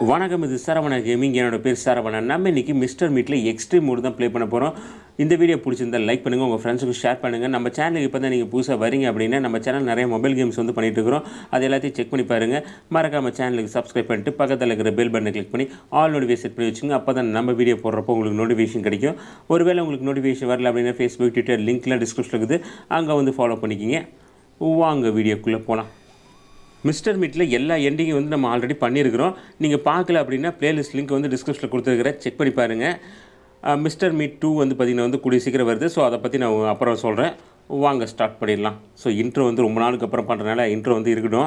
வணக்கம் இது சரவண கேமிங் என்னோட பேர் சரவணன் நம்ம இன்னைக்கு மிஸ்டர் மீட்டில் எக்ஸ்ட்ரீம் மோடு தான் ப்ளே பண்ண போகிறோம் இந்த வீடியோ பிடிச்சிருந்தா லைக் பண்ணுங்கள் உங்கள் ஃப்ரெண்ட்ஸுக்கு ஷேர் பண்ணுங்கள் நம்ம சேனலுக்கு இப்போ தான் நீங்கள் புதுசாக வரீங்க அப்படின்னா நம்ம சேனல் நிறைய மொபைல் கேம்ஸ் வந்து பண்ணிட்டு இருக்கிறோம் அது எல்லாத்தையும் செக் பண்ணி பாருங்கள் மறக்காம சேனலுக்கு சப்ஸ்கிரைப் பண்ணிட்டு பக்கத்தில் இருக்கிற பெல் பட்டனை கிளிக் பண்ணி ஆல் நோட்டிஃபிகேஷன் செட் பண்ணி வச்சுங்க அப்போ தான் நம்ம வீடியோ போடுறப்போ உங்களுக்கு நோட்டிஃபிகேஷன் கிடைக்கும் ஒருவேளை உங்களுக்கு நோட்டிஃபிகேஷன் வரல அப்படின்னா ஃபேஸ்புக் ட்விட்டர் லிங்க்லாம் டிஸ்கிரிப்ஷனில் இருக்குது அங்கே வந்து ஃபாலோ பண்ணிக்கிங்க வாங்க வீடியோக்குள்ளே போகலாம் மிஸ்டர் மீட்டில் எல்லா எண்டிங்கும் வந்து நம்ம ஆல்ரெடி பண்ணியிருக்கிறோம் நீங்கள் பார்க்கல அப்படின்னா பிளேலிஸ்ட் லிங்க் வந்து டிஸ்கிரிப்ஷனில் கொடுத்துருக்கிறேன் செக் பண்ணி பாருங்கள் மிஸ்டர் மீட் டூ வந்து பார்த்திங்கன்னா வந்து கூடிய சீக்கிரம் வருது ஸோ அதை பற்றி நான் அப்புறம் சொல்கிறேன் வாங்க ஸ்டார்ட் பண்ணிடலாம் ஸோ இன்ட்ரோ வந்து ரொம்ப நாளுக்கு அப்புறம் பண்ணுறதுனால இன்ட்ரோ வந்து இருக்கட்டும்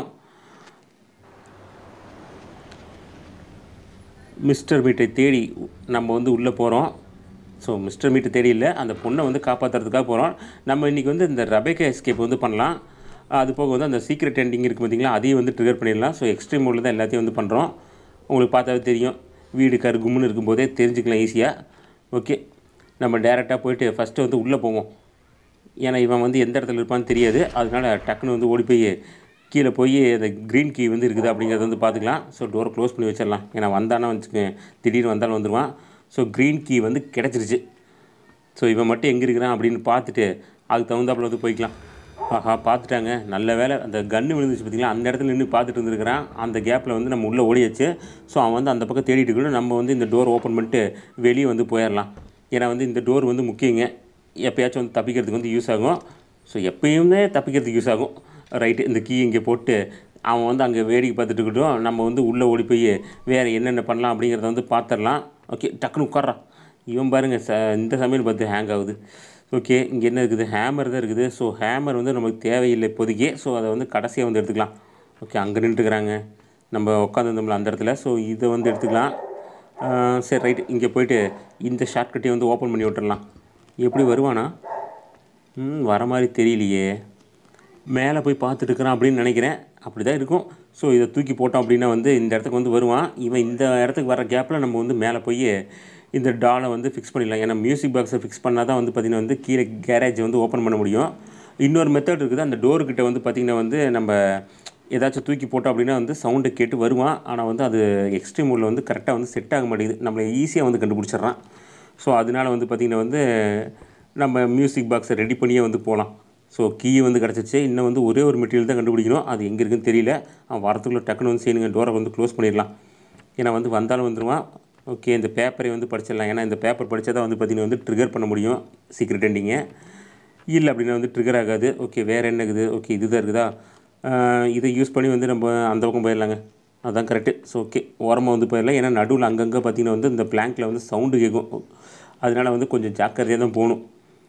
மிஸ்டர் மீட்டை தேடி நம்ம வந்து உள்ளே போகிறோம் ஸோ மிஸ்டர் மீட்டை தேடி இல்லை அந்த பொண்ணை வந்து காப்பாற்றுறதுக்காக போகிறோம் நம்ம இன்றைக்கி வந்து இந்த ரபேக்கா எஸ்கேப் வந்து பண்ணலாம் அது போக வந்து அந்த சீக்ரெட் எண்டிங் இருக்குது பார்த்தீங்களா அதையும் வந்து ட்ரிகர் பண்ணிடலாம் ஸோ எக்ஸ்ட்ரீம் மோடில் தான் எல்லாத்தையும் வந்து பண்ணுறோம் உங்களுக்கு பார்த்தாவே தெரியும் வீடு கரு கும்முன்னு இருக்கும்போதே தெரிஞ்சுக்கலாம் ஈஸியாக ஓகே நம்ம டேரெக்டாக போயிட்டு ஃபஸ்ட்டு வந்து உள்ளே போவோம் ஏன்னா இவன் வந்து எந்த இடத்துல இருப்பான்னு தெரியாது அதனால டக்குன்னு வந்து ஓடி போய் கீழே போய் அந்த க்ரீன் கீ வந்து இருக்குது அப்படிங்கிறத வந்து பார்த்துக்கலாம் ஸோ டோரை க்ளோஸ் பண்ணி வச்சிடலாம் ஏன்னா வந்தானா வச்சுக்கோங்க திடீர்னு வந்தாலும் வந்துடுவான் ஸோ க்ரீன் கீ வந்து கிடச்சிருச்சு ஸோ இவன் மட்டும் எங்கே இருக்கிறான் அப்படின்னு பார்த்துட்டு அதுக்கு தகுந்தாப்புல வந்து போய்க்கலாம் ஆஹா பார்த்துட்டாங்க நல்ல வேலை அந்த கன்று விழுந்துச்சு பார்த்தீங்களா அந்த இடத்துல நின்று பார்த்துட்டு இருந்திருக்கிறான் அந்த கேப்பில் வந்து நம்ம உள்ளே ஓடியாச்சு ஸோ அவன் வந்து அந்த பக்கம் தேடிட்டு இருக்கணும் நம்ம வந்து இந்த டோர் ஓப்பன் பண்ணிட்டு வெளியே வந்து போயிடலாம் ஏன்னா வந்து இந்த டோர் வந்து முக்கியங்க எப்பயாச்சும் வந்து தப்பிக்கிறதுக்கு வந்து யூஸ் ஆகும் ஸோ எப்பயுமே தப்பிக்கிறதுக்கு யூஸ் ஆகும் ரைட்டு இந்த கீ இங்கே போட்டு அவன் வந்து அங்கே வேடிக்கை பார்த்துட்டு இருக்கட்டும் நம்ம வந்து உள்ளே ஓடி போய் வேறு என்னென்ன பண்ணலாம் அப்படிங்கிறத வந்து பார்த்துடலாம் ஓகே டக்குன்னு உட்கார்றான் இவன் பாருங்கள் ச இந்த சமையல் பார்த்து ஹேங் ஆகுது ஓகே இங்கே என்ன இருக்குது ஹேமர் தான் இருக்குது ஸோ ஹேமர் வந்து நமக்கு தேவையில்லை இப்போதைக்கு ஸோ அதை வந்து கடைசியாக வந்து எடுத்துக்கலாம் ஓகே அங்கே நின்றுக்கிறாங்க நம்ம உட்காந்துருந்தோம்ல அந்த இடத்துல ஸோ இதை வந்து எடுத்துக்கலாம் ஆஹ் சரி ரைட் இங்கே போயிட்டு இந்த ஷார்ட்கட்டையும் வந்து ஓப்பன் பண்ணி விட்டுறலாம் எப்படி வருவானா ம் வர மாதிரி தெரியலையே மேலே போய் பார்த்துட்டு இருக்கிறான் அப்படின்னு நினைக்கிறேன் அப்படி தான் இருக்கும் ஸோ இதை தூக்கி போட்டோம் அப்படின்னா வந்து இந்த இடத்துக்கு வந்து வருவான் இவன் இந்த இடத்துக்கு வர கேப்பில் நம்ம வந்து மேலே போய் இந்த டாலை வந்து ஃபிக்ஸ் பண்ணிடலாம் ஏன்னா மியூசிக் பாக்ஸை ஃபிக்ஸ் பண்ணால் தான் வந்து பார்த்திங்கன்னா வந்து கீழே கேரேஜ் வந்து ஓப்பன் பண்ண முடியும் இன்னொரு மெத்தட் இருக்குது அந்த டோருக்கிட்ட வந்து பார்த்திங்கன்னா வந்து நம்ம ஏதாச்சும் தூக்கி போட்டோம் அப்படின்னா வந்து சவுண்டை கேட்டு வருவான் ஆனால் வந்து அது எக்ஸ்ட்ரீம் மோடில் வந்து கரெக்டாக வந்து செட் ஆக மாட்டேங்குது நம்மளை ஈஸியாக வந்து கண்டுபிடிச்சிட்றான் ஸோ அதனால வந்து பார்த்திங்கன்னா வந்து நம்ம மியூசிக் பாக்ஸை ரெடி பண்ணியே வந்து போகலாம் ஸோ கீ வந்து கிடச்சிச்சு இன்னும் வந்து ஒரே ஒரு மெட்டீரியல் தான் கண்டுபிடிக்கணும் அது எங்கே இருக்குன்னு தெரியல அவன் வரத்துக்குள்ளே டக்குன்னு வந்து செய்யணுங்க டோரை வந்து க்ளோஸ் பண்ணிடலாம் ஏன்னா வந்து வந்தாலும் வந்துடுவான் ஓகே இந்த பேப்பரை வந்து படிச்சிடலாம் ஏன்னா இந்த பேப்பர் படித்தா தான் வந்து பார்த்திங்கன்னா வந்து ட்ரிகர் பண்ண முடியும் சீக்ரெட் எண்டிங்கை இல்லை அப்படின்னா வந்து ட்ரிகர் ஆகாது ஓகே வேறு என்ன இருக்குது ஓகே இதுதான் இருக்குதா ஆஹ் இதை யூஸ் பண்ணி வந்து நம்ம அந்த பக்கம் போயிடலாங்க அதுதான் கரெக்டு ஸோ ஓகே ஓரமாக வந்து போயிடலாம் ஏன்னா நடுவில் அங்கங்கே பார்த்திங்கன்னா வந்து இந்த பிளாங்க்கில் வந்து சவுண்டு கேட்கும் அதனால் வந்து கொஞ்சம் ஜாக்கிரதையாக தான் போகணும்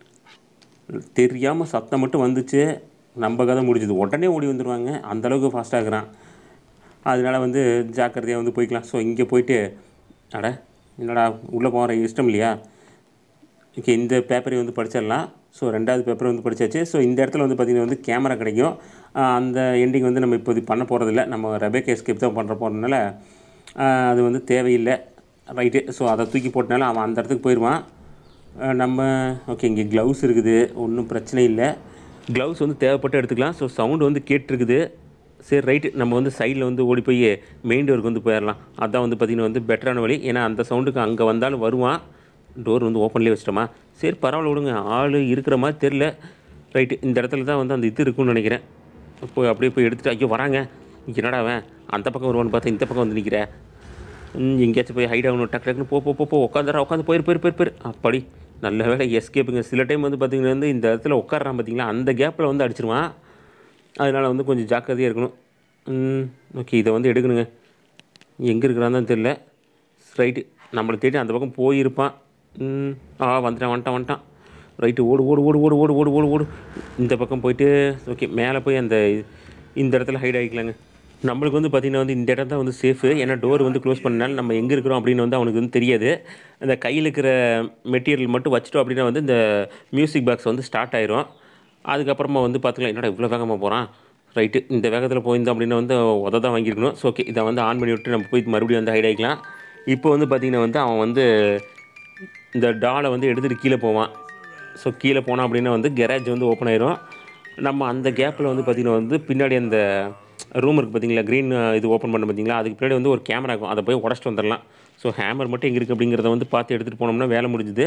தெரியாமல் சத்தம் மட்டும் வந்துச்சு நம்ம கதை முடிஞ்சுது உடனே ஓடி வந்துடுவாங்க அந்தளவுக்கு ஃபாஸ்ட்டாக இருக்கிறான் அதனால் வந்து ஜாக்கிரதையாக வந்து போய்க்கலாம் ஸோ இங்கே போயிட்டு அட என்னடா உள்ளே போகிற இஷ்டம் இல்லையா ஓகே இந்த பேப்பரை வந்து படிச்சிடலாம் ஸோ ரெண்டாவது பேப்பரை வந்து படித்தாச்சு ஸோ இந்த இடத்துல வந்து பார்த்திங்கன்னா வந்து கேமரா கிடைக்கும் ஆஹ் அந்த எண்டிங் வந்து நம்ம இப்போது பண்ண போகிறதில்ல நம்ம ரெபேக் எஸ்கேப் தான் பண்ணுற போகிறதுனால ஆஹ் அது வந்து தேவையில்லை ரைட்டு ஸோ அதை தூக்கி போட்டனால அவன் அந்த இடத்துக்கு போயிடுவான் ஆஹ் நம்ம ஓகே இங்கே க்ளவுஸ் இருக்குது ஒன்றும் பிரச்சனை இல்லை க்ளவுஸ் வந்து தேவைப்பட்டு எடுத்துக்கலாம் ஸோ சவுண்டு வந்து கேட்டிருக்குது சரி ரைட்டு நம்ம வந்து சைடில் வந்து ஓடி போய் மெயின் டோருக்கு வந்து போயிடலாம் அதான் வந்து பார்த்திங்கன்னா வந்து பெட்டரான வழி ஏன்னா அந்த சவுண்டுக்கு அங்கே வந்தாலும் வருவான் டோர் வந்து ஓப்பன்லேயே வச்சிட்டோமா சரி பரவாயில்ல விடுங்க ஆள் இருக்கிற மாதிரி தெரில ரைட்டு இந்த இடத்துல தான் வந்து அந்த இது இருக்குன்னு நினைக்கிறேன் போய் அப்படியே போய் எடுத்துகிட்டு ஐயோ வராங்க இங்கே என்னடா அவன் அந்த பக்கம் வருவான்னு பார்த்தா இந்த பக்கம் வந்து நிற்கிற ம், எங்கேயாச்சும் போய் ஹைட் ஆகணும் டக்கு டக்குன்னு போ போ போ போ உட்காந்துறா உட்காந்து போயிரு போயிரு போயிரு போயிரு அப்படி நல்ல வேலை எஸ்கேப்புங்க சில டைம் வந்து பார்த்திங்கன்னா வந்து இந்த இடத்துல உட்காடுறான் பார்த்தீங்களா அந்த கேப்பில் வந்து அடிச்சிருவான் அதனால் வந்து கொஞ்சம் ஜாக்கிரதையாக இருக்கணும் ம், ஓகே இதை வந்து எடுக்கணுங்க எங்கே இருக்கிறான்னு தான் தெரில ரைட்டு நம்மளை தேடி அந்த பக்கம் போயிருப்பான் ம், ஆ வந்துட்டான் வந்துட்டான் வந்துட்டான் ரைட்டு ஓடு ஓடு ஓடு ஓடு ஓடு ஓடு ஓடு ஓடு இந்த பக்கம் போயிட்டு ஓகே மேலே போய் அந்த இந்த இடத்துல ஹைட் ஆகிக்கலாங்க நம்மளுக்கு வந்து பார்த்திங்கன்னா வந்து இந்த இடம் தான் வந்து சேஃபு ஏன்னா டோர் வந்து க்ளோஸ் பண்ணனால நம்ம எங்கே இருக்கிறோம் அப்படின்னு வந்து அவனுக்கு வந்து தெரியாது அந்த கையில் இருக்கிற மெட்டீரியல் மட்டும் வச்சுட்டோம் அப்படின்னா வந்து இந்த மியூசிக் பாக்ஸ் வந்து ஸ்டார்ட் ஆயிரும் அதுக்கப்புறமா வந்து பார்த்துக்கலாம் என்னடா இவ்வளோ வேகமாக போகிறான் ரைட்டு இந்த வேகத்தில் போயிருந்தோம் அப்படின்னா வந்து உத தான் வாங்கியிருக்கணும் ஸோ ஓகே இதை வந்து ஆன் பண்ணி விட்டு நம்ம போய் மறுபடியும் வந்து ஹைட் ஆகிக்கலாம் இப்போ வந்து பார்த்திங்கன்னா வந்து அவன் வந்து இந்த டாலை வந்து எடுத்துகிட்டு கீழே போவான் ஸோ கீழே போனான் அப்படின்னா வந்து கெராஜ் வந்து ஓப்பன் ஆயிரும் நம்ம அந்த கேப்பில் வந்து பார்த்திங்கன்னா வந்து பின்னாடி அந்த ரூம் இருக்குது பார்த்தீங்களா க்ரீன் இது ஓப்பன் பண்ண பார்த்தீங்களா அதுக்கு பின்னாடி வந்து ஒரு கேமரா இருக்கும் அதை போய் உடச்சிட்டு வந்துடலாம் ஸோ ஹேமர் மட்டும் எங்கே இருக்குது அப்படிங்கிறத வந்து பார்த்து எடுத்துகிட்டு போனோம்னா வேலை முடிஞ்சுது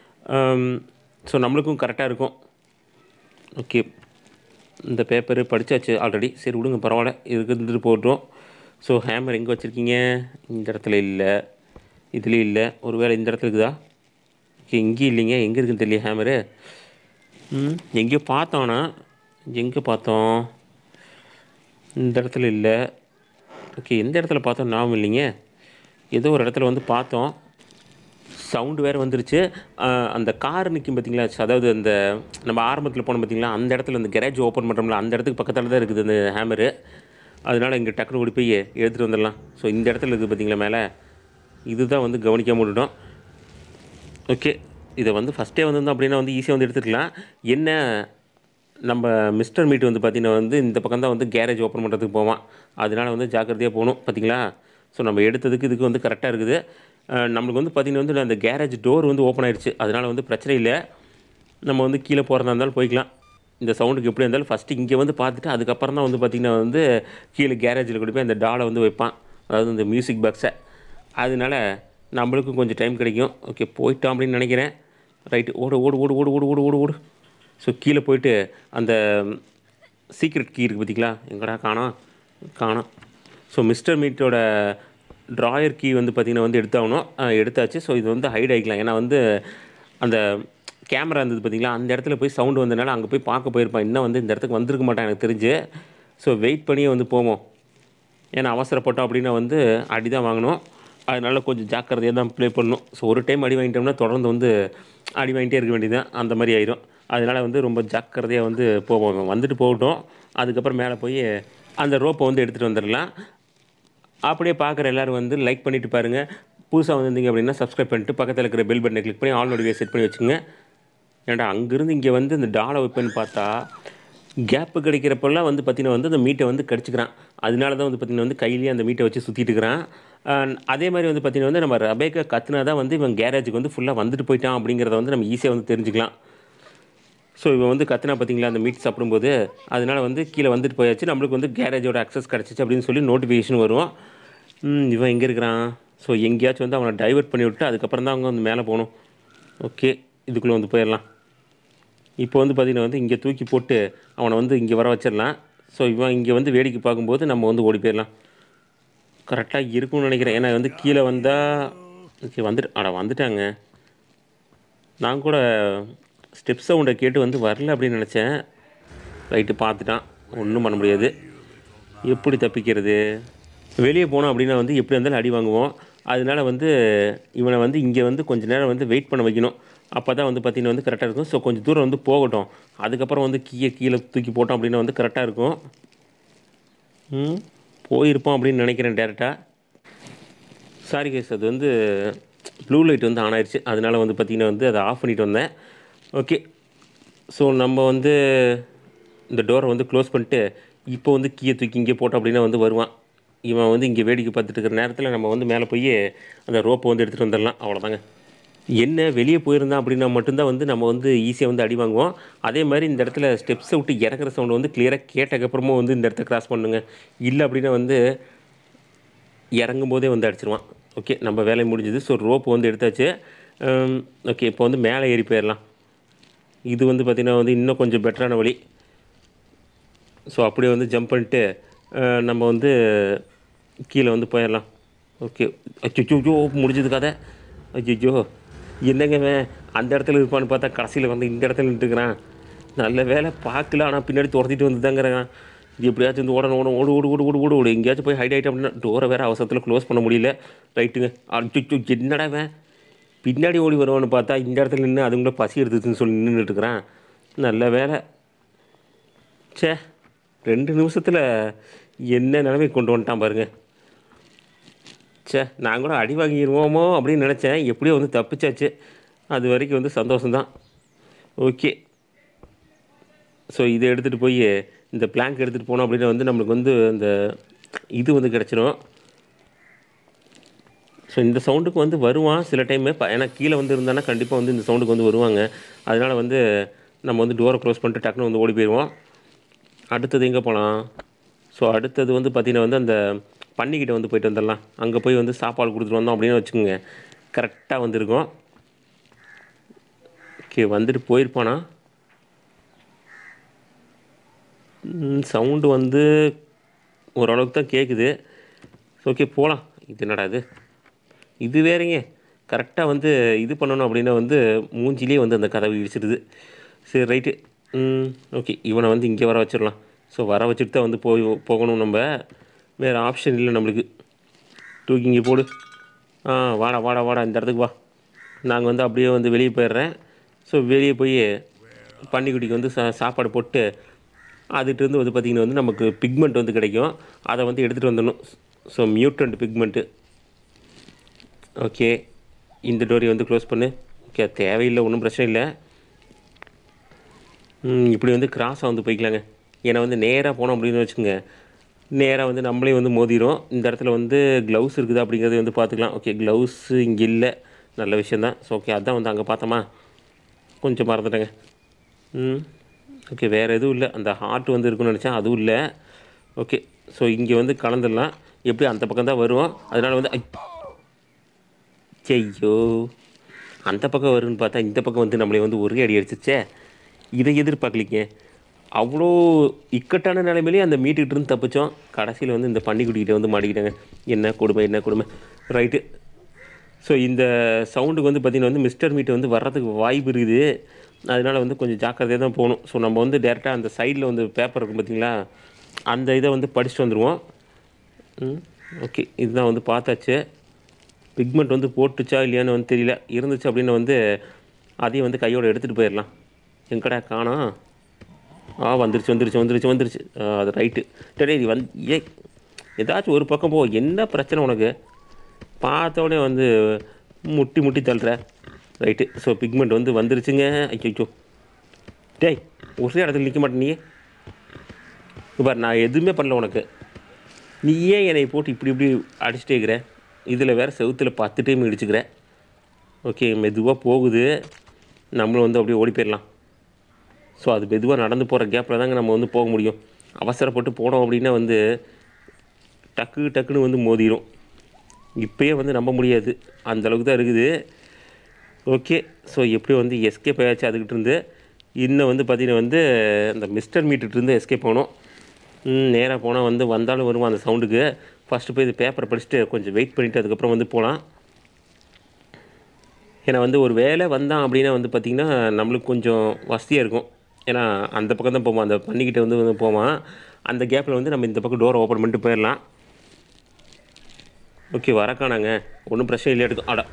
ஸோ நம்மளுக்கும் கரெக்டாக இருக்கும் ஓகே இந்த பேப்பரு படித்தாச்சு ஆல்ரெடி சரி விடுங்க பரவாயில்ல இதுக்கு இருந்துட்டு போட்டோம் ஸோ ஹேமர் எங்கே வச்சுருக்கீங்க இந்த இடத்துல இல்லை இதுலேயும் இல்லை ஒருவேளை இந்த இடத்துல இருக்குதா ஓகே இங்கேயும் இல்லைங்க எங்கே இருக்குன்னு தெரியல ஹேமரு ம் எங்கேயோ பார்த்தோன்னா எங்கே பார்த்தோம் இந்த இடத்துல இல்லை ஓகே எந்த இடத்துல பார்த்தோம் ஞாபகம் இல்லைங்க ஏதோ ஒரு இடத்துல வந்து பார்த்தோம் சவுண்டு வேறு வந்துருச்சு ஆஹ் அந்த கார் நிற்கும் பார்த்தீங்களா அதாவது அந்த நம்ம ஆரம்பத்தில் போனோம் பார்த்தீங்களா அந்த இடத்துல அந்த கேரேஜ் ஓப்பன் பண்ணுறோம்ல அந்த இடத்துக்கு பக்கத்தில் தான் இருக்குது அந்த ஹேமரு அதனால் இங்கே டக்குனு ஓடி போய் எடுத்துகிட்டு வந்துடலாம் ஸோ இந்த இடத்துல இருக்குது பார்த்தீங்களா மேலே இதுதான் வந்து கவனிக்காம விட்டுட்டோம் ஓகே இதை வந்து ஃபஸ்ட்டே வந்திருந்தோம் அப்படின்னா வந்து ஈஸியாக வந்து எடுத்துக்கலாம் என்ன நம்ம மிஸ்டர் மீட் வந்து பார்த்திங்கன்னா வந்து இந்த பக்கம் தான் வந்து கேரேஜ் ஓப்பன் பண்ணுறதுக்கு போவான் அதனால வந்து ஜாக்கிரதையாக போகணும் பார்த்தீங்களா ஸோ நம்ம எடுத்ததுக்கு இதுக்கு வந்து கரெக்டாக இருக்குது அஹ் நம்மளுக்கு வந்து பார்த்திங்கன்னா வந்து அந்த கேரேஜ் டோர் வந்து ஓப்பன் ஆயிடுச்சு அதனால் வந்து பிரச்சனை இல்லை நம்ம வந்து கீழே போகிறதா இருந்தாலும் போய்க்கலாம் இந்த சவுண்டுக்கு எப்படி இருந்தாலும் ஃபஸ்ட்டு இங்கே வந்து பார்த்துட்டு அதுக்கப்புறம் தான் வந்து பார்த்திங்கன்னா வந்து கீழே கேரேஜில் கொண்டு போய் அந்த டாலை வந்து வைப்பான் அதாவது இந்த மியூசிக் பாக்ஸை அதனால நம்மளுக்கும் கொஞ்சம் டைம் கிடைக்கும் ஓகே போயிட்டோம் அப்படின்னு நினைக்கிறேன் ரைட்டு ஓடு ஓடு ஓடு ஓடு ஓடு ஓடு ஓடு ஓடு ஸோ கீழே போயிட்டு அந்த சீக்ரெட் கீ இருக்குது பார்த்தீங்களா எங்கடா காணோம் காணோம் ஸோ மிஸ்டர் மீட்டோட ட்ராயர் கீ வந்து பார்த்திங்கன்னா வந்து எடுத்தாகணும் அஹ் எடுத்தாச்சு ஸோ இது வந்து ஹைட் ஆகிக்கலாம் ஏன்னா வந்து அந்த கேமரா இருந்தது பார்த்தீங்களா அந்த இடத்துல போய் சவுண்டு வந்தனால அங்கே போய் பார்க்க போயிருப்பான் இன்னும் வந்து இந்த இடத்துக்கு வந்திருக்க மாட்டான் எனக்கு தெரிஞ்சு ஸோ வெயிட் பண்ணியே வந்து போவோம் ஏன்னா அவசரப்பட்டோம் அப்படின்னா வந்து அடி தான் வாங்கணும் அதனால கொஞ்சம் ஜாக்கிரதையாக தான் ப்ளே பண்ணணும் ஸோ ஒரு டைம் அடி வாங்கிட்டோம்னா தொடர்ந்து வந்து அடி வாங்கிட்டே இருக்க வேண்டியதுதான் அந்த மாதிரி ஆயிரும் அதனால் வந்து ரொம்ப ஜாக்கிரதையாக வந்து போவோம் வந்துட்டு போகட்டும் அதுக்கப்புறம் மேலே போய் அந்த ரோப்பை வந்து எடுத்துகிட்டு வந்துடலாம் அப்படியே பார்க்குற எல்லோரும் வந்து லைக் பண்ணிட்டு பாருங்கள் புதுசாக வந்திருந்தீங்க அப்படின்னா சப்ஸ்கிரைப் பண்ணிட்டு பக்கத்தில் இருக்கிற பெல் பட்டனை கிளிக் பண்ணி ஆல் நோட்டிஃபிகேஷன் செட் பண்ணி வச்சுங்க ஏன்டா அங்கேருந்து இங்கே வந்து இந்த டாலை வைப்பேன்னு பார்த்தா கேப்பு கிடைக்கிறப்பெல்லாம் வந்து பார்த்திங்கன்னா வந்து அந்த மீட்டை வந்து கடிச்சிக்கிறான் அதனால தான் வந்து பார்த்திங்கன்னா வந்து கையிலேயே அந்த மீட்டை வச்சு சுற்றிட்டு இருக்கிறான் அஹ் அதே மாதிரி வந்து பார்த்திங்கன்னா வந்து நம்ம ரபேக்கா கத்துனா தான் வந்து இவன் கேரேஜுக்கு வந்து ஃபுல்லாக வந்துட்டு போயிட்டான் அப்படிங்கிறத வந்து நம்ம ஈஸியாக வந்து தெரிஞ்சுக்கலாம் ஸோ இவன் வந்து கத்துனா பார்த்தீங்களா அந்த மீட் சாப்பிடும்போது அதனால் வந்து கீழே வந்துட்டு போயாச்சு நம்மளுக்கு வந்து கேரேஜோட அக்சஸ் கிடச்சிச்சு அப்படின்னு சொல்லி நோட்டிஃபிகேஷன் வரும் ம், இவன் எங்கே இருக்கிறான் ஸோ எங்கேயாச்சும் வந்து அவனை டைவர்ட் பண்ணி விட்டு அதுக்கப்புறம் தான் அவங்க வந்து மேலே போகணும் ஓகே இதுக்குள்ளே வந்து போயிடலாம் இப்போ வந்து பார்த்திங்கன்னா வந்து இங்கே தூக்கி போட்டு அவனை வந்து இங்கே வர வச்சிடலாம் ஸோ இவன் இங்கே வந்து வேடிக்கை பார்க்கும்போது நம்ம வந்து ஓடி போயிடலாம் கரெக்டாக இருக்கும்னு நினைக்கிறேன் ஏன்னா வந்து கீழே வந்தால் ஓகே வந்துட்டு அட வந்துட்டாங்க நான் கூட ஸ்டெப் சவுண்டை கேட்டு வந்து வரல அப்படின்னு நினச்சேன் ரைட்டு பார்த்துட்டான் ஒன்றும் பண்ண முடியாது எப்படி தப்பிக்கிறது வெளியே போனோம் அப்படின்னா வந்து எப்படி இருந்தாலும் அடி வாங்குவோம் அதனால வந்து இவனை வந்து இங்கே வந்து கொஞ்ச நேரம் வந்து வெயிட் பண்ண வைக்கணும் அப்போ தான் வந்து பார்த்திங்கன்னா வந்து கரெக்டாக இருக்கும் ஸோ கொஞ்சம் தூரம் வந்து போகட்டும் அதுக்கப்புறம் வந்து கீழே கீழே தூக்கி போட்டோம் அப்படின்னா வந்து கரெக்டாக இருக்கும் ம் போயிருப்போம் அப்படின்னு நினைக்கிறேன் டேரெக்டாக சாரி கேஸ் அது வந்து ப்ளூ லைட் வந்து ஆன் ஆயிடுச்சு அதனால வந்து பார்த்திங்கன்னா வந்து அதை ஆஃப் பண்ணிட்டு வந்தேன் ஓகே ஸோ நம்ம வந்து இந்த டோரை வந்து க்ளோஸ் பண்ணிட்டு இப்போ வந்து கீயை தூக்கி இங்கே போட்டோம் அப்படின்னா வந்து வருவான் இவன் வந்து இங்கே வேடிக்கை பார்த்துட்டு இருக்கிற நேரத்தில் நம்ம வந்து மேலே போய் அந்த ரோப்பை வந்து எடுத்துகிட்டு வந்துடலாம் அவ்வளோதாங்க என்ன வெளியே போயிருந்தான் அப்படின்னா மட்டும்தான் வந்து நம்ம வந்து ஈஸியாக வந்து அடி வாங்குவோம் அதே மாதிரி இந்த இடத்துல ஸ்டெப்ஸை விட்டு இறக்குற சவுண்ட் வந்து கிளியராக கேட்டக்கப்புறமும் வந்து இந்த இடத்த கிராஸ் பண்ணுங்க இல்லை அப்படின்னா வந்து இறங்கும் போதே வந்து அடிச்சிருவான் ஓகே நம்ம வேலை முடிஞ்சுது ஸோ ரோப்பு வந்து எடுத்தாச்சு ஓகே இப்போ வந்து மேலே ஏறி போயிடலாம் இது வந்து பார்த்திங்கன்னா வந்து இன்னும் கொஞ்சம் பெட்டரான வழி ஸோ அப்படியே வந்து ஜம்ப் பண்ணிட்டு அஹ், நம்ம வந்து கீழே வந்து போயிடலாம் ஓகே அச்சோ முடிஞ்சது கதை அச்சோ என்னங்க இவன் அந்த இடத்துல இருப்பான்னு பார்த்தா கடைசியில் வந்து இந்த இடத்துல நின்றுக்கிறான் நல்ல வேலை பார்க்கல ஆனால் பின்னாடி துரத்திட்டு வந்து தாங்கிறான் எப்படியாச்சும் வந்து ஓடணும் ஓடும் ஓடு ஓடு ஓடு ஓடு ஓடு ஓடு எங்கேயாச்சும் போய் ஹைட் ஆகிட்டு அப்படின்னா டோரை வேறு அவசரத்தில் க்ளோஸ் பண்ண முடியல ரைட்டுங்க அச்சோ என்னடா இவன் பின்னாடி ஓடி வருவான்னு பார்த்தா இந்த இடத்துல நின்று அதுங்கள பசி எடுத்துச்சுன்னு சொல்லி நின்றுட்டு இருக்கிறான் நல்ல வேலை ச்சே ரெண்டு நிமிஷத்தில் என்ன நிலைமை கொண்டு வந்துட்டான் பாருங்க ச்சே நான் கூட அடி வாங்கிடுவோமோ அப்படின்னு நினச்சேன் எப்படியோ வந்து தப்பிச்சாச்சு அது வரைக்கும் வந்து சந்தோஷம்தான் ஓகே ஸோ இதை எடுத்துகிட்டு போய் இந்த பிளாங்க் எடுத்துகிட்டு போனோம் அப்படின்னா வந்து நம்மளுக்கு வந்து அந்த இது வந்து கிடச்சிரும் ஸோ இந்த சவுண்டுக்கு வந்து வருவான் சில டைமு ஏன்னா கீழே வந்து இருந்தானா கண்டிப்பாக வந்து இந்த சவுண்டுக்கு வந்து வருவாங்க அதனால் வந்து நம்ம வந்து டோரை க்ளோஸ் பண்ணிட்டு டக்குன்னு வந்து ஓடி போயிடுவோம் அடுத்தது எங்கே போகலாம் ஸோ அடுத்தது வந்து பார்த்திங்கன்னா வந்து அந்த பன்னிக்கிட்ட வந்து போயிட்டு வந்துடலாம் அங்கே போய் வந்து சாப்பாடு கொடுத்துட்டு வந்தோம் அப்படின்னு வச்சுக்கோங்க கரெக்டாக வந்திருக்கோம் ஓகே வந்துட்டு போயிருப்பானா சவுண்டு வந்து ஓரளவுக்கு தான் கேட்குது ஓகே போகலாம் இது என்னடா இது இது வேறங்க கரெக்டாக வந்து இது பண்ணணும் அப்படின்னா வந்து மூஞ்சிலே வந்து அந்த கதவு இடிச்சிடுது சரி ரைட்டு ம் ஓகே இவனை வந்து இங்கே வர வச்சிடலாம் ஸோ வர வச்சுட்டு தான் வந்து போய் போகணும் நம்ம வேறு ஆப்ஷன் இல்லை நம்மளுக்கு தூக்கி இங்கே போடு ஆ வாடா வாடா வாடா இந்த இடத்துக்கு வா நாங்கள் வந்து அப்படியே வந்து வெளியே போயிடுறேன் ஸோ வெளியே போய் பன்னிக்குட்டிக்கு வந்து சா சாப்பாடு போட்டு அதுகிட்டருந்து வந்து பார்த்திங்கன்னா வந்து நமக்கு பிக்மெண்ட் வந்து கிடைக்கும் அதை வந்து எடுத்துகிட்டு வந்துடணும் ஸோ மியூட்டன்ட் பிக்மெண்ட்டு ஓகே இந்த டோரி வந்து க்ளோஸ் பண்ணு ஓகே தேவையில்லை ஒன்றும் பிரச்சனை இல்லை ம், இப்படி வந்து கிராஸாக வந்து போய்க்கலாங்க ஏன்னா வந்து நேராக போனோம் அப்படின்னு வச்சுக்கோங்க நேராக வந்து நம்மளே வந்து மோதிரும் இந்த இடத்துல வந்து க்ளவுஸ் இருக்குதா அப்படிங்கிறத வந்து பார்த்துக்கலாம் ஓகே க்ளவுஸ் இங்கே இல்லை நல்ல விஷயந்தான் ஸோ ஓகே அதான் வந்து அங்கே பார்த்தோமா கொஞ்சம் மறந்துட்டேங்க ம் ஓகே வேறு எதுவும் இல்லை அந்த ஹார்ட் வந்து இருக்குன்னு நினச்சேன் அதுவும் இல்லை ஓகே ஸோ இங்கே வந்து கலந்துடலாம் எப்படி அந்த பக்கம் தான் வரும் அதனால் வந்து ஐ ஐயோ அந்த பக்கம் வரும்னு பார்த்தா இந்த பக்கம் வந்து நம்மளை வந்து ஒரே அடி அடிச்சிச்சே இதை எதிர்பார்க்கலிங்க அவ்வளோ இக்கட்டான நிலைமையிலேயே அந்த மீட்டுக்கிட்டு இருந்து தப்பிச்சோம் கடைசியில் வந்து இந்த பன்னிக்குட்டிக்கிட்ட வந்து மாட்டிக்கிட்டாங்க என்ன கொடுமை என்ன கொடுமை ரைட்டு ஸோ இந்த சவுண்டுக்கு வந்து பார்த்திங்கன்னா வந்து மிஸ்டர் மீட் வந்து வர்றதுக்கு வாய்ப்பு இருக்குது அதனால் வந்து கொஞ்சம் ஜாக்கிரதையாக தான் போகணும் ஸோ நம்ம வந்து டேரெக்டாக அந்த சைடில் வந்து பேப்பர் இருக்கும் பார்த்தீங்களா அந்த இதை வந்து படிச்சுட்டு வந்துடுவோம் ம் ஓகே இதுதான் வந்து பார்த்தாச்சு பிக்மெண்ட் வந்து போட்டுச்சா இல்லையான்னு வந்து தெரியல இருந்துச்சு அப்படின்னு வந்து அதையும் வந்து கையோட எடுத்துகிட்டு போயிடலாம் எங்கடா காணோம் ஆ வந்துருச்சு வந்துருச்சு வந்துருச்சு வந்துருச்சு ஆ, அது ரைட்டு சரி இது வந்து ஏ ஏதாச்சும் ஒரு பக்கம் போ என்ன பிரச்சனை உனக்கு பார்த்த உடனே வந்து முட்டி முட்டி தள்ளுற ரைட்டு ஸோ பிக்மெண்ட் வந்து வந்துருச்சுங்க ஐயோ டேய் ஒரே இடத்துல நிற்க மாட்டே நீ பார் நான் எதுவுமே பண்ணல உனக்கு நீ ஏன் என்னை போட்டு இப்படி இப்படி அடிச்சுட்டே இருக்கிற இதில் வேறு செவுத்தில் பத்து டைம் இடிச்சுக்கிற ஓகே மெதுவாக போகுது நம்மளும் வந்து அப்படியே ஓடி போயிடலாம் ஸோ அது மெதுவாக நடந்து போகிற கேப்பில் தாங்க நம்ம வந்து போக முடியும் அவசரப்பட்டு போனோம் அப்படின்னா வந்து டக்கு டக்குன்னு வந்து மோதிரும் இப்பயே வந்து நம்ப முடியாது அந்த அளவுக்கு தான் இருக்குது ஓகே ஸோ எப்படியும் வந்து எஸ்கேப் ஆயாச்சு அதுக்கிட்ட இருந்து இன்னும் வந்து பார்த்தீங்கன்னா வந்து அந்த மிஸ்டர் மீட்டுட்டு இருந்து எஸ்கேப் ஆகணும் நேராக போனால் வந்து வந்தாலும் வருவான் அந்த சவுண்டுக்கு ஃபஸ்ட்டு போய் இது பேப்பரை படிச்சுட்டு கொஞ்சம் வெயிட் பண்ணிவிட்டு அதுக்கப்புறம் வந்து போகலாம் ஏன்னா வந்து ஒரு வேலை வந்தான் அப்படின்னா வந்து பார்த்திங்கன்னா நம்மளுக்கு கொஞ்சம் வசதியாக இருக்கும் ஏன்னா அந்த பக்கம் தான் போவான் அந்த பண்ணிக்கிட்ட வந்து வந்து போவான் அந்த கேப்பில் வந்து நம்ம இந்த பக்கம் டோரை ஓப்பன் பண்ணிட்டு போயிடலாம் ஓகே வரக்கானாங்க ஒன்றும் பிரச்சனை இல்லை எடுக்கும் அடா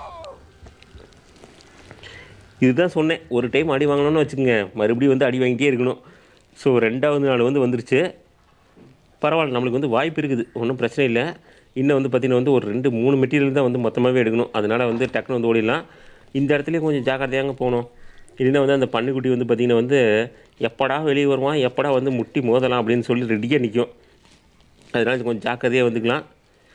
இதுதான் சொன்னேன் ஒரு டைம் அடி வாங்கணும்னு வச்சுக்கோங்க மறுபடியும் வந்து அடி வாங்கிட்டே இருக்கணும் ஸோ ரெண்டாவது நாள் வந்து வந்துருச்சு பரவாயில்ல நம்மளுக்கு வந்து வாய்ப்பு இருக்குது ஒன்றும் பிரச்சனை இல்லை இன்னும் வந்து பார்த்திங்கன்னா வந்து ஒரு ரெண்டு மூணு மெட்டீரியல் தான் வந்து மொத்தமாகவே எடுக்கணும் அதனால் வந்து டக்குன்னு வந்து ஓடிடலாம் இந்த இடத்துலையும் கொஞ்சம் ஜாக்கிரதையாங்க போகணும் இல்லைன்னா வந்து அந்த பன்னிக்குட்டி வந்து பார்த்திங்கன்னா வந்து எப்படா வெளியே வருவான் எப்படா வந்து முட்டி மோதலாம் அப்படின்னு சொல்லி ரெடியாக நிற்கும் அதனால் கொஞ்சம் ஜாக்கிரதையாக வந்துக்கலாம்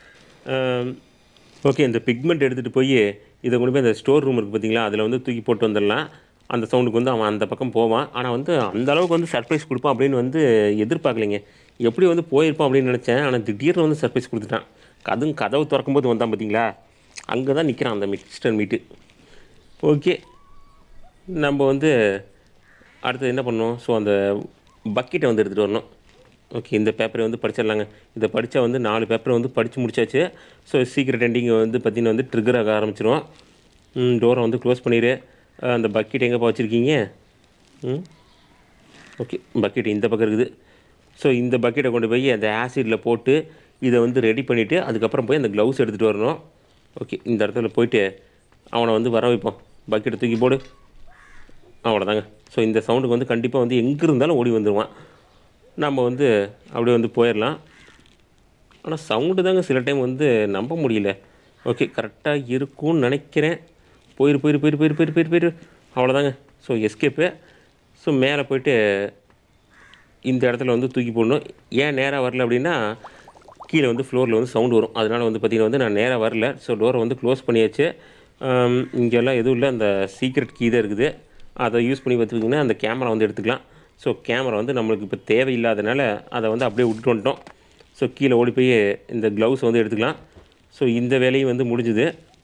ஓகே இந்த பிக்மெண்ட் எடுத்துகிட்டு போய் இதை கொண்டு போய் அந்த ஸ்டோர் ரூம் இருக்குது பார்த்தீங்களா அதில் வந்து தூக்கி போட்டு வந்துடலாம் அந்த சவுண்டுக்கு வந்து அவன் அந்த பக்கம் போவான் ஆனால் வந்து அந்த அளவுக்கு வந்து சர்ப்ரைஸ் கொடுப்பான் அப்படின்னு வந்து எதிர்பார்க்கலைங்க எப்படி வந்து போயிருப்பான் அப்படின்னு நினச்சேன் ஆனால் திடீர்னு வந்து சர்ப்ரைஸ் கொடுத்துட்டான் அதுவும் கதவு திறக்கும்போது வந்தான் பார்த்தீங்களா அங்கே தான் நிற்கிறான் அந்த மிஸ்டர் மீட்டு ஓகே நம்ம வந்து அடுத்தது என்ன பண்ணோம் ஸோ அந்த பக்கெட்டை வந்து எடுத்துகிட்டு வரணும் ஓகே இந்த பேப்பரை வந்து படிச்சிடலாங்க இதை படித்தா வந்து நாலு பேப்பரை வந்து படித்து முடிச்சாச்சு ஸோ சீக்கிரட் எண்டிங் வந்து பார்த்திங்கன்னா வந்து ட்ரிகர் ஆக ஆரம்பிச்சிரும் டோரை வந்து க்ளோஸ் பண்ணிடு அஹ் அந்த பக்கெட் எங்கேப்பா வச்சுருக்கீங்க ம் ஓகே பக்கெட் இந்த பக்கம் இருக்குது ஸோ இந்த பக்கெட்டை கொண்டு போய் அந்த ஆசிடில் போட்டு இதை வந்து ரெடி பண்ணிவிட்டு அதுக்கப்புறம் போய் அந்த க்ளவுஸ் எடுத்துகிட்டு வரணும் ஓகே இந்த இடத்துல போயிட்டு அவனை வந்து வர வைப்போம் பக்கெட்டை தூக்கி போடு அவ்வளோதாங்க ஸோ இந்த சவுண்டுக்கு வந்து கண்டிப்பாக வந்து எங்கே இருந்தாலும் ஓடி வந்துடுவான் நம்ம வந்து அப்படியே வந்து போயிடலாம் ஆனால் சவுண்டு தாங்க சில டைம் வந்து நம்ப முடியல ஓகே கரெக்டாக இருக்கும்னு நினைக்கிறேன் போயிரு போயிரு போயிரு போயிரு போயிரு போயிரு போயிரு அவ்வளோதாங்க ஸோ எஸ்கேப்பு ஸோ மேலே போயிட்டு இந்த இடத்துல வந்து தூக்கி போடணும் ஏன் நேராக வரல அப்படின்னா கீழே வந்து ஃப்ளோரில் வந்து சவுண்டு வரும் அதனால் வந்து பார்த்திங்கன்னா வந்து நான் நேராக வரல ஸோ டோரை வந்து க்ளோஸ் பண்ணியாச்சு இங்கெல்லாம் எதுவும் இல்லை அந்த சீக்ரெட் கீ தான் இருக்குது அதை யூஸ் பண்ணி பார்த்துக்கிங்கன்னா அந்த கேமரா வந்து எடுத்துக்கலாம் ஸோ கேமரா வந்து நம்மளுக்கு இப்போ தேவையில்லாதனால அதை வந்து அப்படியே விட்டுட்டு வந்துட்டோம் ஸோ கீழே ஓடி போய் இந்த க்ளவுஸ் வந்து எடுத்துக்கலாம் ஸோ இந்த வேலையும் வந்து முடிஞ்சுது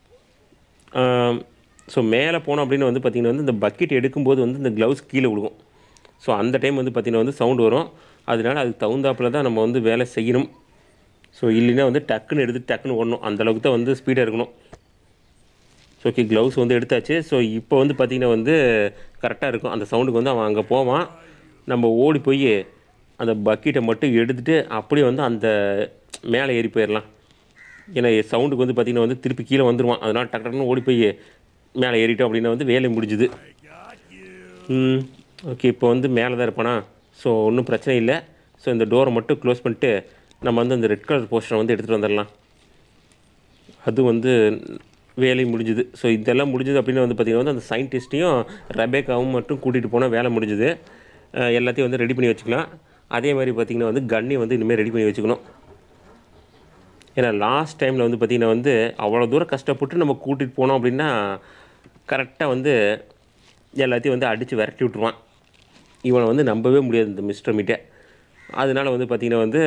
ஸோ மேலே போனோம் அப்படின்னு வந்து பார்த்திங்கன்னா வந்து இந்த பக்கெட் எடுக்கும்போது வந்து இந்த க்ளவுஸ் கீழே விழுகும் ஸோ அந்த டைம் வந்து பார்த்திங்கன்னா வந்து சவுண்ட் வரும் அதனால அதுக்கு தகுந்தாப்பில் தான் நம்ம வந்து வேலை செய்யணும் ஸோ இல்லைன்னா வந்து டக்குன்னு எடுத்து டக்குன்னு ஓடணும் அந்தளவுக்கு தான் வந்து ஸ்பீடாக இருக்கணும் ஸோ ஓகே க்ளவுஸ் வந்து எடுத்தாச்சு ஸோ இப்போ வந்து பார்த்திங்கன்னா வந்து கரெக்டாக இருக்கும் அந்த சவுண்டுக்கு வந்து அவன் அங்கே போவான் நம்ம ஓடி போய் அந்த பக்கெட்டை மட்டும் எடுத்துகிட்டு அப்படியே வந்து அந்த மேலே ஏறி போயிடலாம் ஏன்னா சவுண்டுக்கு வந்து பார்த்திங்கன்னா வந்து திருப்பி கீழே வந்துடுவான் அதனால் டக்கு டக்குன்னு ஓடி போய் மேலே ஏறிட்டோம் அப்படின்னா வந்து வேலை முடிஞ்சுது ம் ஓகே இப்போ வந்து மேலே தான் இருப்பானா ஸோ ஒன்றும் பிரச்சனை இல்லை ஸோ இந்த டோரை மட்டும் க்ளோஸ் பண்ணிட்டு நம்ம வந்து அந்த ரெட் கலர் போஸ்டரை வந்து எடுத்துகிட்டு வந்துடலாம் அது வந்து வேலை முடிஞ்சுது ஸோ இதெல்லாம் முடிஞ்சுது அப்படின்னு வந்து பார்த்திங்கன்னா வந்து அந்த சயின்டிஸ்ட்டையும் ரெபேக்காவும் மட்டும் கூட்டிகிட்டு போனால் வேலை முடிஞ்சுது அஹ் எல்லாத்தையும் வந்து ரெடி பண்ணி வச்சுக்கலாம் அதே மாதிரி பார்த்திங்கன்னா வந்து கன்னையும் வந்து இனிமேல் ரெடி பண்ணி வச்சுக்கணும் ஏன்னா லாஸ்ட் டைமில் வந்து பார்த்திங்கன்னா வந்து அவ்வளோ தூரம் கஷ்டப்பட்டு நம்ம கூட்டிகிட்டு போனோம் அப்படின்னா கரெக்டாக வந்து எல்லாத்தையும் வந்து அடித்து விரட்டி விட்ருவான் இவனை வந்து நம்பவே முடியாது இந்த மிஸ்டர் மீட்டை அதனால வந்து பார்த்திங்கன்னா வந்து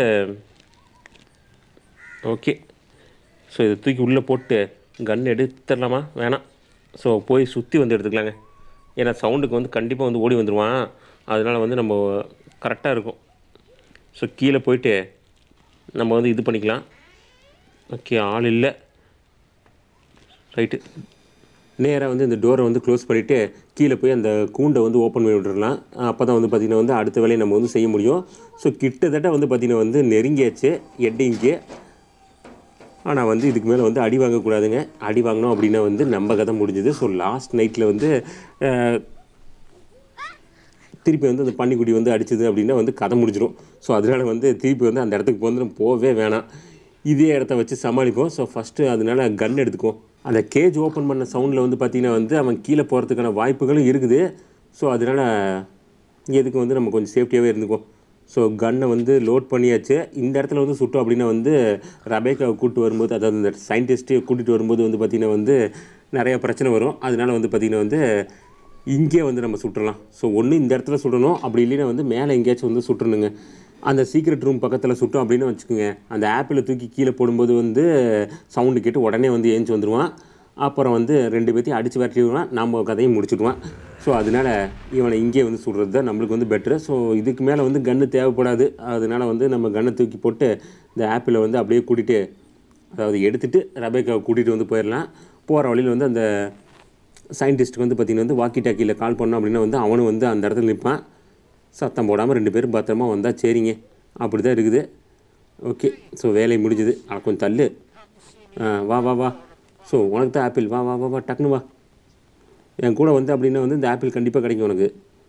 ஓகே ஸோ இதை தூக்கி உள்ளே போட்டு கன் எடுத்துடலாமா வேணாம் ஸோ போய் சுற்றி வந்து எடுத்துக்கலாங்க ஏன்னா சவுண்டுக்கு வந்து கண்டிப்பாக வந்து ஓடி வந்துடுவான் அதனால் வந்து நம்ம கரெக்டாக இருக்கும் ஸோ கீழே போயிட்டு நம்ம வந்து இது பண்ணிக்கலாம் ஓகே ஆள் இல்லை ரைட்டு நேராக வந்து இந்த டோரை வந்து க்ளோஸ் பண்ணிவிட்டு கீழே போய் அந்த கூண்டை வந்து ஓப்பன் பண்ணி விட்டுறலாம் அப்போ தான் வந்து பார்த்திங்கன்னா வந்து அடுத்த வேலையை நம்ம வந்து செய்ய முடியும் ஸோ கிட்டத்தட்ட வந்து பார்த்திங்கன்னா வந்து நெருங்கியாச்சு எட்டிங்க்கு ஆனால் வந்து இதுக்கு மேலே வந்து அடி வாங்கக்கூடாதுங்க அடி வாங்கினோம் அப்படின்னா வந்து நம்ம கதை முடிஞ்சுது ஸோ லாஸ்ட் நைட்டில் வந்து அஹ், திருப்பி வந்து அந்த பன்னிக்குடி வந்து அடிச்சது அப்படின்னா வந்து கதை முடிஞ்சிடும் ஸோ அதனால வந்து திருப்பி வந்து அந்த இடத்துக்கு வந்து நம்ம போகவே வேணாம் இதே இடத்த வச்சு சமாளிப்போம் ஸோ ஃபஸ்ட்டு அதனால கன் எடுத்துக்குவோம் அந்த கேஜ் ஓப்பன் பண்ண சவுண்டில் வந்து பார்த்திங்கன்னா வந்து அவன் கீழே போகிறதுக்கான வாய்ப்புகளும் இருக்குது ஸோ அதனால் எதுக்கு வந்து நம்ம கொஞ்சம் சேஃப்டியாகவே இருந்துக்குவோம் ஸோ கன்னை வந்து லோட் பண்ணியாச்சு இந்த இடத்துல வந்து சுட்டோம் அப்படின்னா வந்து ரபேக்காவை கூப்பிட்டு வரும்போது அதாவது இந்த சயின்டிஸ்ட்டை கூட்டிகிட்டு வரும்போது வந்து பார்த்திங்கன்னா வந்து நிறைய பிரச்சனை வரும் அதனால வந்து பார்த்திங்கன்னா வந்து இங்கே வந்து நம்ம சுட்டுறலாம் ஸோ ஒன்று இந்த இடத்துல சுடணும் அப்படி இல்லைன்னா வந்து மேலே எங்கேயாச்சும் வந்து சுட்டுறணுங்க அந்த சீக்ரெட் ரூம் பக்கத்தில் சுட்டோம் அப்படின்னு வச்சுக்கோங்க அந்த ஆப்பிளை தூக்கி கீழே போடும்போது வந்து சவுண்டு கேட்டு உடனே வந்து ஏஞ்சி வந்துடுவான் அப்புறம் வந்து ரெண்டு பேர்த்தையும் அடித்து விரட்டி விடுவான் நம்ம கதையும் முடிச்சுடுவான் ஸோ அதனால இவனை இங்கே வந்து சுடுறது தான் நம்மளுக்கு வந்து பெட்ரு ஸோ இதுக்கு மேலே வந்து கன்று தேவைப்படாது அதனால வந்து நம்ம கன்னை தூக்கி போட்டு இந்த ஆப்பிளை வந்து அப்படியே கூட்டிகிட்டு அதாவது எடுத்துகிட்டு ரபேக்காவை கூட்டிகிட்டு வந்து போயிடலாம் போகிற வழியில் வந்து அந்த சயின்டிஸ்ட்டுக்கு வந்து பார்த்திங்கன்னா வந்து வாக்கி டாக்கியில் கால் பண்ணோம் அப்படின்னா வந்து அவனும் வந்து அந்த இடத்துல நிற்பான் சத்தம் போடாமல் ரெண்டு பேரும் பத்திரமா வந்தால் சரிங்க அப்படி தான் இருக்குது ஓகே ஸோ வேலை முடிஞ்சுது ஆ கொஞ்சம் தள்ளு ஆ வா வா வா ஸோ உனக்கு தான் ஆப்பிள் வா வா வா வா டக்குனு வா என் கூட வந்து அப்படின்னா வந்து இந்த ஆப்பிள் கண்டிப்பாக கிடைக்கும் உனக்கு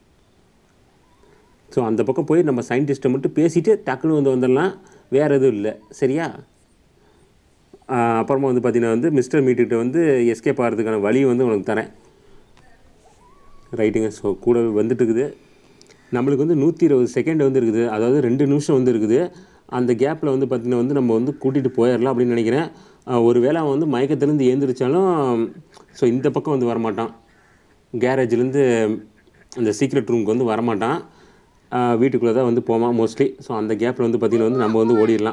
ஸோ அந்த பக்கம் போய் நம்ம சயின்டிஸ்ட்டை மட்டும் பேசிவிட்டு டக்குன்னு வந்து வந்துடலாம் வேறு எதுவும் இல்லை சரியா ஆ, அப்புறமா வந்து பார்த்தீங்கன்னா வந்து மிஸ்டர் மீட்டுக்கிட்ட வந்து எஸ்கேப் ஆகிறதுக்கான வழி வந்து உனக்கு தரேன் ரைட்டுங்க ஸோ கூட வந்துட்டு இருக்குது நம்மளுக்கு வந்து நூற்றி இருபது செகண்ட் வந்து இருக்குது அதாவது ரெண்டு நிமிஷம் வந்து இருக்குது அந்த கேப்பில் வந்து பார்த்திங்கன்னா வந்து நம்ம வந்து கூட்டிகிட்டு போயிடலாம் அப்படின்னு நினைக்கிறேன் ஆ, ஒருவேளை அவன் வந்து மயக்கத்துலேருந்து ஏந்திரிச்சாலும் ஸோ இந்த பக்கம் வந்து வரமாட்டான் கேரேஜ்லேருந்து அந்த சீக்ரெட் ரூமுக்கு வந்து வரமாட்டான் வீட்டுக்குள்ளே தான் வந்து போவான் மோஸ்ட்லி ஸோ அந்த கேப்பில் வந்து பார்த்திங்கன்னா வந்து நம்ம வந்து ஓடிடலாம்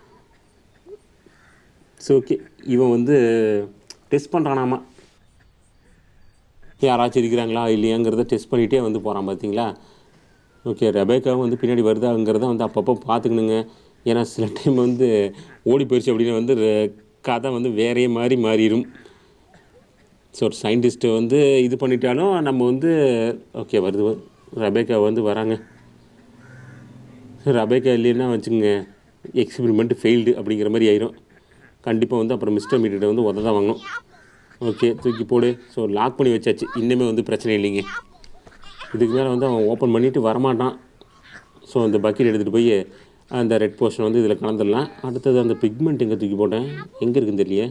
ஸோ ஓகே இவன் வந்து டெஸ்ட் பண்ணுறானாமா யாராச்சும் இருக்கிறாங்களா இல்லையாங்கிறத டெஸ்ட் பண்ணிகிட்டே வந்து போகிறான் பார்த்தீங்களா ஓகே ரெபேக்காவும் வந்து பின்னாடி வருதாங்கிறத வந்து அப்பப்போ பார்த்துக்கணுங்க ஏன்னா சில டைம் வந்து ஓடி போயிடுச்சு அப்படின்னு வந்து ரெ- கதை வந்து வேறைய மாதிரி மாறிடும் ஸோ ஒரு சயின்டிஸ்ட்டை வந்து இது பண்ணிட்டாலும் நம்ம வந்து ஓகே வருது ரபேக்கா வந்து வராங்க ரபேக்கா இல்லைன்னா வச்சுக்கோங்க எக்ஸ்பெரிமெண்ட் ஃபெயில்டு அப்படிங்கிற மாதிரி ஆயிரும் கண்டிப்பாக வந்து அப்புறம் மிஸ்டர் மீட்டர்கிட்ட வந்து உத தான் வாங்கணும் ஓகே தூக்கி போடு ஸோ லாக் பண்ணி வச்சாச்சு இன்னுமே வந்து பிரச்சனை இல்லைங்க இதுக்கு மேலே வந்து அவன் ஓப்பன் பண்ணிவிட்டு வரமாட்டான் ஸோ அந்த பக்கெட் எடுத்துகிட்டு போய் அந்த ரெட் போர்ஷன் வந்து இதில் கலந்துடலாம் அடுத்தது அந்த பிக்மெண்ட் எங்கே தூக்கி போட்டேன் எங்கே இருக்குன்னு தெரியலையே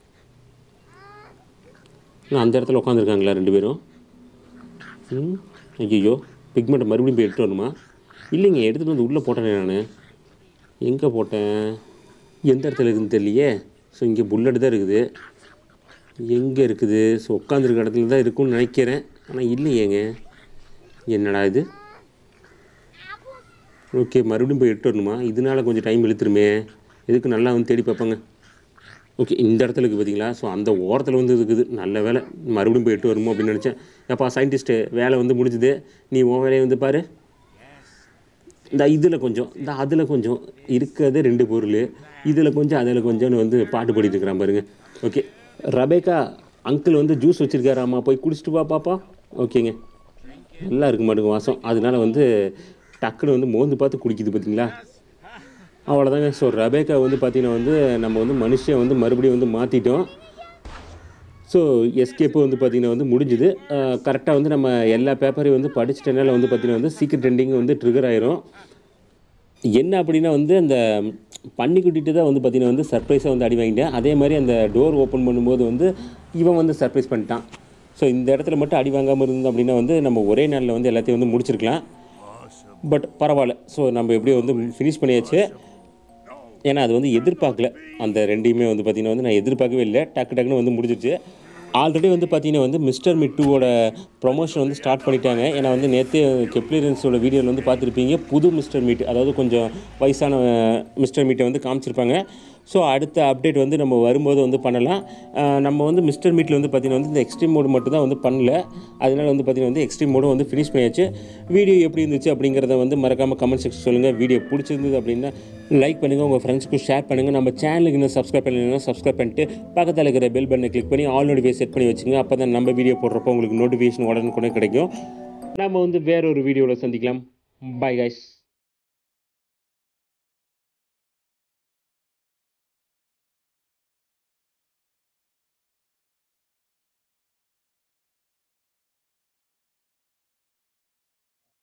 நான் அந்த இடத்துல உட்காந்துருக்காங்களா ரெண்டு பேரும் ம் ஐயோ பிக்மெண்ட்டை மறுபடியும் போய் எடுத்துட்டு வரணுமா இல்லைங்க எடுத்துகிட்டு வந்து உள்ளே போட்டேனே நான் எங்கே போட்டேன் எந்த இடத்துல இருக்குதுன்னு தெரியலையே ஸோ இங்கே புல்லட் தான் இருக்குது எங்கே இருக்குது ஸோ உட்காந்துருக்க இடத்துல தான் இருக்கும்னு நினைக்கிறேன் ஆனால் இல்லையேங்க என்னடா இது ஓகே மறுபடியும் போய் எட்டு வரணுமா இதனால கொஞ்சம் டைம் இழுத்துருமே எதுக்கு நல்லா வந்து தேடி பார்ப்பாங்க ஓகே இந்த இடத்துல இருக்குது பார்த்தீங்களா ஸோ அந்த ஓரத்தில் வந்து இருக்குது நல்ல வேலை மறுபடியும் போய் எட்டு வருமோ அப்படின்னு நினச்சேன் அப்பா சயின்டிஸ்ட்டு வேலை வந்து முடிஞ்சுது நீ உன் வேலையை வந்து பாரு இந்த இதில் கொஞ்சம் இந்த அதில் கொஞ்சம் இருக்கிறது ரெண்டு பொருள் இதில் கொஞ்சம் அதில் கொஞ்சம்னு வந்து பாட்டு பாடிட்டு இருக்கிறான் பாருங்க ஓகே ரபேக்கா அங்கிள் வந்து ஜூஸ் வச்சுருக்காராம்மா போய் குடிச்சிட்டு வா பாப்பா ஓகேங்க நல்லா இருக்கு மாட்டுங்க வாசம் அதனால வந்து டக்குன்னு வந்து மோந்து பார்த்து குடிக்குது பார்த்தீங்களா அவ்வளோதாங்க ஸோ ரபேக்கா வந்து பார்த்தீங்கன்னா வந்து நம்ம வந்து மனுஷன் வந்து மறுபடியும் வந்து மாற்றிட்டோம் ஸோ எஸ்கேப்பு வந்து பார்த்திங்கன்னா வந்து முடிஞ்சுது கரெக்டாக வந்து நம்ம எல்லா பேப்பரையும் வந்து படிச்சிட்டனால வந்து பார்த்திங்கன்னா வந்து சீக்கிரட் எண்டிங் வந்து ட்ரிகர் ஆயிரும் என்ன அப்படின்னா வந்து அந்த பன்னிக்குட்டிட்டு தான் வந்து பார்த்திங்கன்னா வந்து சர்ப்ரைஸாக வந்து அடி வாங்கிட்டேன் அதே மாதிரி அந்த டோர் ஓப்பன் பண்ணும்போது வந்து இவன் வந்து சர்ப்ரைஸ் பண்ணிட்டான் ஸோ இந்த இடத்துல மட்டும் அடி வாங்காமல் இருந்தோம் அப்படின்னா வந்து நம்ம ஒரே நாளில் வந்து எல்லாத்தையும் வந்து முடிச்சிருக்கலாம் பட் பரவாயில்ல ஸோ நம்ம எப்படியோ வந்து ஃபினிஷ் பண்ணியாச்சு ஏன்னா அது வந்து எதிர்பார்க்கல அந்த ரெண்டையுமே வந்து பார்த்திங்கன்னா வந்து நான் எதிர்பார்க்கவே இல்லை டக்கு டக்குன்னு வந்து முடிஞ்சிச்சு ஆல்ரெடி வந்து பார்த்தீங்கன்னா வந்து மிஸ்டர் மிட்டுவோட ப்ரொமோஷன் வந்து ஸ்டார்ட் பண்ணிட்டாங்க ஏன்னா வந்து நேற்று கெப்ளியரன்ஸோட வீடியோவில் வந்து பார்த்துருப்பீங்க புது மிஸ்டர் மீட் அதாவது கொஞ்சம் வயசான மிஸ்டர் மீட்டை வந்து காமிச்சிருப்பாங்க ஸோ அடுத்த அப்டேட் வந்து நம்ம வரும்போது வந்து பண்ணலாம் அஹ் நம்ம வந்து மிஸ்டர் மீட்டில் வந்து பார்த்திங்கன்னா வந்து இந்த எக்ஸ்ட்ரீம் மோடு மட்டும் தான் வந்து பண்ணல அதனால வந்து பார்த்திங்கன்னா வந்து எக்ஸ்ட்ரீம் மோடும் வந்து ஃபினிஷ் பண்ணியாச்சு வீடியோ எப்படி இருந்துச்சு அப்படிங்கிறத வந்து மறக்காமல் கமெண்ட் செக்ஷன் சொல்லுங்கள் வீடியோ பிடிச்சிருந்தது அப்படின்னா லைக் பண்ணுங்கள் உங்கள் ஃப்ரெண்ட்ஸ்க்கு ஷேர் பண்ணுங்கள் நம்ம சேனலுக்கு இன்னும் சப்ஸ்கிரைப் பண்ணலைன்னா சப்ஸ்கிரைப் பண்ணிட்டு பக்கத்தில் இருக்கிற பெல் பட்டனை கிளிக் பண்ணி ஆல் நோட்டிஃபை செட் பண்ணி வச்சுங்க அப்போ தான் நம்ம வீடியோ போடுறப்போ உங்களுக்கு நோட்டிஃபிகேஷன் உடனுக்குடனே கிடைக்கும் நம்ம வந்து வேற ஒரு வீடியோவில் சந்திக்கலாம் பை கைஸ்